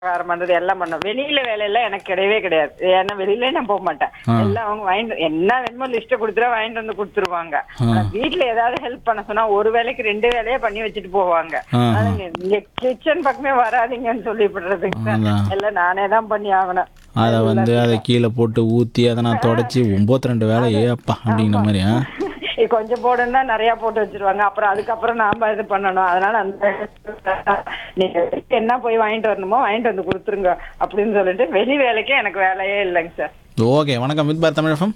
வியாபாரம் பண்றது எல்லாம் பண்ணும் வெளியில வேலையெல்லாம் எனக்கு கிடையவே கிடையாது ஏன்னா வெளியில நான் போக மாட்டேன் எல்லாம் அவங்க வாங்கிட்டு என்ன வேணுமோ லிஸ்ட் கொடுத்துட்டா வாங்கிட்டு வந்து கொடுத்துருவாங்க ஆனா வீட்டுல ஏதாவது ஹெல்ப் பண்ண சொன்னா ஒரு வேலைக்கு ரெண்டு வேலையே பண்ணி வச்சுட்டு போவாங்க ஆ. ஆனா நீங்க- நீங்க கிச்சன் பக்கமே வராதீங்கன்னு சொல்லிவிடுறதுங்க அதான். எல்லாம் நானே தான் பண்ணி ஆகணும் அதை வந்து அதை கீழே போட்டு ஊற்றி அதை நான் தொடச்சி ஒம்பத்தி ரெண்டு வேலை ஏ அப்பா அப்படிங்கிற மாதிரி ஆ இது கொஞ்சம் போடுன்னா நிறைய போட்டு வச்சிருவாங்க அப்புறம் அதுக்கப்புறம் நாம இது பண்ணணும் அதனால அந்த நீங்க என்ன போய் வாங்கிட்டு வரணுமோ வாங்கிட்டு வந்து கொடுத்துருங்க அப்படின்னு சொல்லிட்டு வெளி வேலைக்கு எனக்கு வேலையே இல்லைங்க சார் ஓகே வணக்கம் வித் பார் தமிழகம்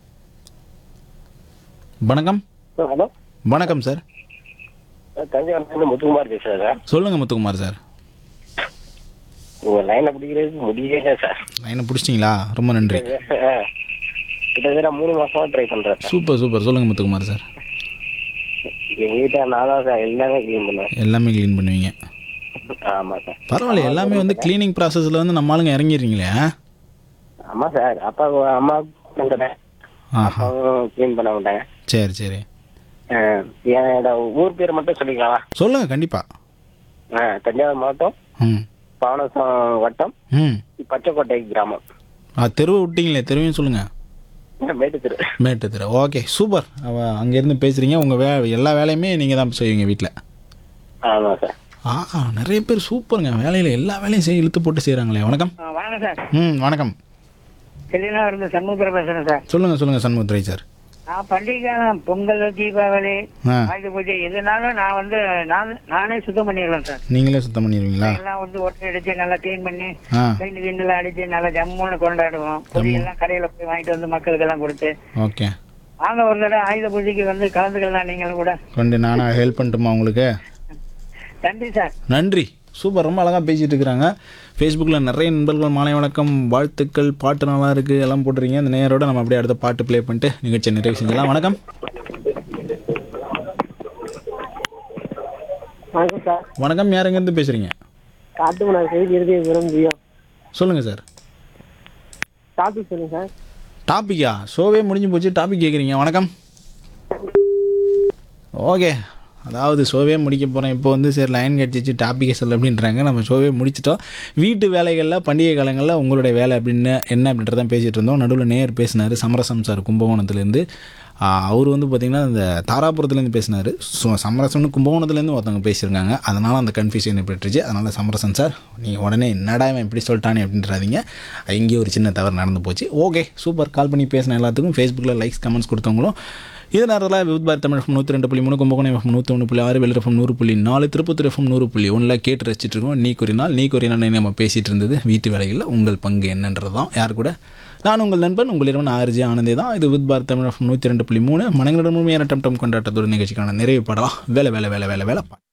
வணக்கம் ஹலோ வணக்கம் சார் தஞ்சாவூர்லேருந்து முத்துக்குமார் பேசுறேன் சார் சொல்லுங்கள் முத்துக்குமார் சார் உங்க லைனை பிடிக்கிறது முடியவே சார் லைனை பிடிச்சிட்டிங்களா ரொம்ப நன்றி ஆ. கிட்டத்தட்ட மூணு மாசமா ட்ரை பண்றேன் சார் சூப்பர் சூப்பர் சொல்லுங்கள் முத்துக்குமார் சார் எங்க வீட்டை நான் தான் சார் எல்லாமே க்ளீன் பண்ணுவேன் எல்லாமே க்ளீன் பண்ணுவீங்க ஆமா சார் பரவாயில்ல எல்லாமே வந்து க்ளீனிங் ப்ராசஸில் வந்து நம்ம ஆளுங்க இறங்கிடுறீங்களே ஆ? ஆமா சார் அப்பா அம்மா பண்ணுறேன் ஆஹா அப்பாவும் க்ளீன் பண்ண மாட்டாங்க சரி சரி ஆ, என்னோட ஊர் பேர் மட்டும் சொல்லிக்கலாம் சொல்லுங்கள் கண்டிப்பாக தஞ்சாவூர் மாவட்டம் ம் பாவனசம் வட்டம் ம் பச்சைக்கோட்டை கிராமம் ஆ தெருவை விட்டீங்களே தெருவையும் சொல்லுங்கள் மேட்டு திரு மேட்டு தெரு ஓகே சூப்பர் அவ அங்கேருந்து பேசுகிறீங்க உங்கள் வே எல்லா வேலையுமே நீங்கள் தான் செய்வீங்க வீட்டில் ஆமா சார் ஆ நிறைய பேர் சூப்பருங்க வேலையில் எல்லா வேலையும் செய் இழுத்து போட்டு செய்கிறாங்களே வணக்கம் வணக்கம் சார் ம் வணக்கம் செல்லினா இருந்து சண்முகத்தில் பேசுறேன் சார் சொல்லுங்கள் சொல்லுங்கள் சண்முகத்துறை சார் நான் பண்டிகை காலம் பொங்கல் தீபாவளி ஆ ஆயுத பூஜை எதுனாலும் நான் வந்து நான் நானே சுத்தம் பண்ணிடுவேன் சார் நீங்களே சுத்தம் பண்ணிடுவீங்களா எல்லாம் வந்து ஒட்டை அடிச்சு நல்லா க்ளீன் பண்ணி ஆ பெயிண்ட் கிண்டெல்லாம் அடிச்சு நல்லா ஜம்முன்னு கொண்டாடுவோம் பொடியெல்லாம் கடையில போய் வாங்கிட்டு வந்து மக்களுக்கு எல்லாம் கொடுத்து ஓகே வாங்க ஒரு தடவை ஆயுத பூஜைக்கு வந்து கலந்துக்கலாம் நீங்களும் கூட கொண்டு நானாக ஹெல்ப் பண்ணட்டுமா உங்களுக்கு நன்றி சார் நன்றி சூப்பர் ரொம்ப அழகாக பேசிகிட்டு இருக்கிறாங்க ஃபேஸ்புக்கில் நிறைய நண்பர்கள் மாலை வணக்கம் வாழ்த்துக்கள் பாட்டு நல்லா இருக்குது எல்லாம் போட்டுறீங்க அந்த நேரோட நம்ம அப்படியே அடுத்த பாட்டு ப்ளே பண்ணிட்டு நிகழ்ச்சியை நிறைவு செஞ்சலாம் வணக்கம் வணக்கம் சார் வணக்கம் யார் எங்கேருந்து பேசுகிறீங்க காட்டுமன்னார் செய்தி இறுதி விரும்பியும் சொல்லுங்கள் சார் டாபிக் சொல்லுங்க சார் டாப்பிக்கா ஷோவே முடிஞ்சு போச்சு டாபிக் கேட்குறீங்க வணக்கம் ஓகே அதாவது ஷோவே முடிக்க போகிறேன் இப்போ வந்து சரி லைன் கிடச்சிச்சு டாப்பிக்கை சொல்ல அப்படின்றாங்க நம்ம ஷோவே முடிச்சிட்டோம் வீட்டு வேலைகளில் பண்டிகை காலங்களில் உங்களுடைய வேலை அப்படின்னு என்ன அப்படின்றத பேசிகிட்டு இருந்தோம் நடுவில் நேர் பேசினார் சமரசம் சார் கும்பகோணத்துலேருந்து அவர் வந்து பார்த்திங்கன்னா இந்த தாராபுரத்துலேருந்து பேசினார் ஸோ சமரசம்னு கும்பகோணத்துலேருந்து ஒருத்தவங்க பேசியிருக்காங்க அதனால் அந்த கன்ஃபியூஷன் ஏற்பட்டுருச்சு அதனால் சமரசம் சார் நீங்கள் உடனே என்னடா இவன் இப்படி சொல்லிட்டானே அப்படின்றாதீங்க இங்கேயே ஒரு சின்ன தவறு நடந்து போச்சு ஓகே சூப்பர் கால் பண்ணி பேசின எல்லாத்துக்கும் ஃபேஸ்புக்கில் லைக்ஸ் கமெண்ட்ஸ் கொடுத்தவங்களும் இது நேரத்தில் வித் பாரத் தமிழ் எஃப்எம் நூற்றி ரெண்டு புள்ளி மூணு கும்பகோணம் எஃப்எம் நூற்றி ஒன்று புள்ளி ஆறு வெளிர் எஃப்எம் நூறு புள்ளி நாலு திருப்பத்தூர் எஃப்எம் நூறு புள்ளி ஒன்றில் கேட்டு ரசிச்சிட்டு இருக்கோம் நீ கூறினால் நீ கூறினால் நம்ம பேசிகிட்டு இருந்தது வீட்டு வேலைகளில் உங்கள் பங்கு என்னன்றது தான் யார் கூட நான் உங்கள் நண்பன் உங்கள் இரவன் ஆர்ஜி ஆனந்தே தான் இது வித் பாரத் தமிழ் எஃப்எம் நூற்றி ரெண்டு புள்ளி மூணு மனங்களிடம் முழுமையான டம் டம் கொண்டாட்டத்தோட நிகழ்ச்சிக்கான நிறைவு படம் வேலை வேலை வேலை வேலை வேலை